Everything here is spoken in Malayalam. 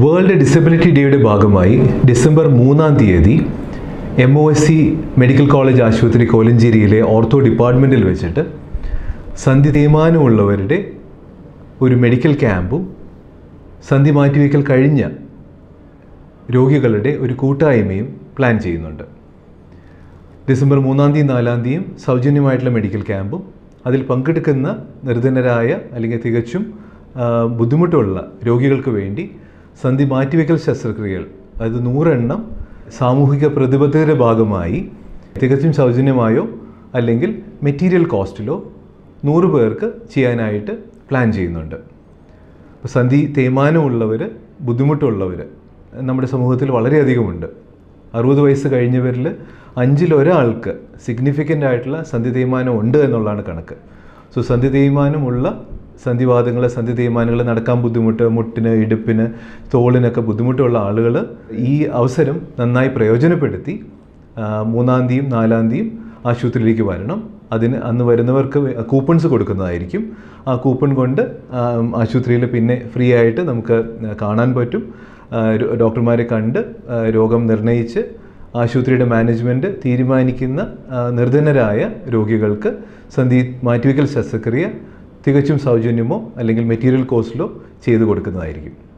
വേൾഡ് ഡിസബിലിറ്റി ഡേയുടെ ഭാഗമായി ഡിസംബർ മൂന്നാം തീയതി M O S C medical college ആശുപത്രി കോലഞ്ചേരിയിലെ ഓർത്തോ ഡിപ്പാർട്ട്മെൻറ്റിൽ വെച്ചിട്ട് സന്ധി തേയ്മാനമുള്ളവരുടെ ഒരു മെഡിക്കൽ ക്യാമ്പും സന്ധി മാറ്റിവെക്കൽ കഴിഞ്ഞ രോഗികളുടെ ഒരു കൂട്ടായ്മയും പ്ലാൻ ചെയ്യുന്നുണ്ട് ഡിസംബർ മൂന്നാം തീയതി നാലാം തീയതിയും സൗജന്യമായിട്ടുള്ള മെഡിക്കൽ ക്യാമ്പും അതിൽ പങ്കെടുക്കുന്ന നിർധനരായ അല്ലെങ്കിൽ തികച്ചും ആ, ബുദ്ധിമുട്ടുള്ള രോഗികൾക്ക് വേണ്ടി സന്ധി മാറ്റിവെക്കൽ ശസ്ത്രക്രിയകൾ അത് നൂറെണ്ണം സാമൂഹിക പ്രതിബദ്ധതയുടെ ഭാഗമായി തികച്ചും സൗജന്യമായോ അല്ലെങ്കിൽ മെറ്റീരിയൽ കോസ്റ്റിലോ നൂറ് പേർക്ക് ചെയ്യാനായിട്ട് പ്ലാൻ ചെയ്യുന്നുണ്ട് അപ്പോൾ സന്ധി തേയ്മാനമുള്ളവർ ബുദ്ധിമുട്ടുള്ളവർ നമ്മുടെ സമൂഹത്തിൽ വളരെയധികമുണ്ട് അറുപത് വയസ്സ് കഴിഞ്ഞവരിൽ അഞ്ചിൽ ഒരാൾക്ക് സിഗ്നിഫിക്കൻ്റ് ആയിട്ടുള്ള സന്ധി തേയ്മാനം ഉണ്ട് എന്നുള്ളതാണ് കണക്ക് സോ സന്ധി തേയ്മാനമുള്ള സന്ധിവാദങ്ങൾ സന്ധി തേയ്മാനങ്ങൾ നടക്കാൻ ബുദ്ധിമുട്ട് മുട്ടിന് ഇടുപ്പിന് തോളിനൊക്കെ ബുദ്ധിമുട്ടുള്ള ആളുകൾ ഈ അവസരം നന്നായി പ്രയോജനപ്പെടുത്തി ആ, മൂന്നാം തീയതിയും നാലാം തീയതിയും ആശുപത്രിയിലേക്ക് വരണം അതിന് അന്ന് വരുന്നവർക്ക് കൂപ്പൺസ് കൊടുക്കുന്നതായിരിക്കും ആ കൂപ്പൺ കൊണ്ട് ആ, ആശുപത്രിയിൽ പിന്നെ ഫ്രീ ആയിട്ട് നമുക്ക് കാണാൻ പറ്റും ആ, രോ- ഡോക്ടർമാരെ കണ്ട് ആ, രോഗം നിർണയിച്ച് ആശുപത്രിയുടെ മാനേജ്മെൻറ്റ് തീരുമാനിക്കുന്ന ആ, നിർധനരായ രോഗികൾക്ക് സന്ധി മാറ്റിവെക്കൽ ശസ്ത്രക്രിയ തികച്ചും സൗജന്യമോ അല്ലെങ്കിൽ മെറ്റീരിയൽ കോസ്റ്റിലോ ചെയ്തു കൊടുക്കുന്നതായിരിക്കും